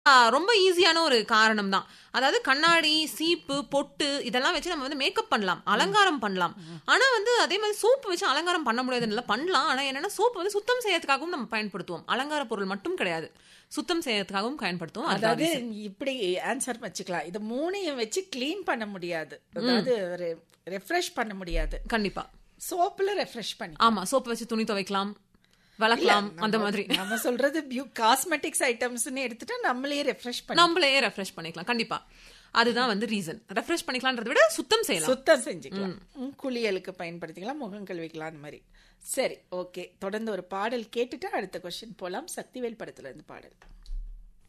ஆ, ரொம்ப ஈஸியான ஒரு காரணம் தான் அதாவது கண்ணாடி சீப்பு பொட்டு இதெல்லாம் வச்சு நம்ம வந்து மேக்கப் பண்ணலாம் அலங்காரம் பண்ணலாம் ஆனா வந்து அதே மாதிரி சோப்பு வச்சு அலங்காரம் பண்ண முடியாதுன்னு இல்ல பண்ணலாம் ஆனா என்னன்னா சோப்பு வந்து சுத்தம் செய்யறதுக்காகவும் நம்ம பயன்படுத்துவோம் அலங்கார பொருள் மட்டும் கிடையாது சுத்தம் செய்யறதுக்காகவும் பயன்படுத்துவோம் அதுதான் அதாவது reason. இப்படி ஆன்சர் வச்சுக்கலாம் இது மூணையும் வச்சு க்ளீன் பண்ண முடியாது அதாவது ரெஃப்ரெஷ் பண்ண முடியாது கண்டிப்பா சோப்புல ரெஃப்ரெஷ் பண்ணி ஆமா சோப்பு வச்சு துணி துவைக்கலாம் விளக்கலாம் அந்த மாதிரி நம்ம சொல்றது பியூ காஸ்மெட்டிக்ஸ் ஐட்டம்ஸ்னு எடுத்துட்டா நம்மளே ரெஃப்ரெஷ் பண்ணி நம்மளே ரெஃப்ரெஷ் பண்ணிக்கலாம் கண்டிப்பா அதுதான் வந்து ரீசன் ரெஃப்ரெஷ் பண்ணிக்கலாம்ன்றதை விட சுத்தம் செய்யலாம் சுத்தம் செஞ்சுக்கலாம் ம், குளியலுக்கு பயன்படுத்திக்கலாம் முகம் கழுவிக்கலாம் அந்த மாதிரி சரி ஓகே தொடர்ந்து ஒரு பாடல் கேட்டுட்டு அடுத்த கொஸ்டின் போலாம் சக்திவேல் படத்துல இருந்து பாடல்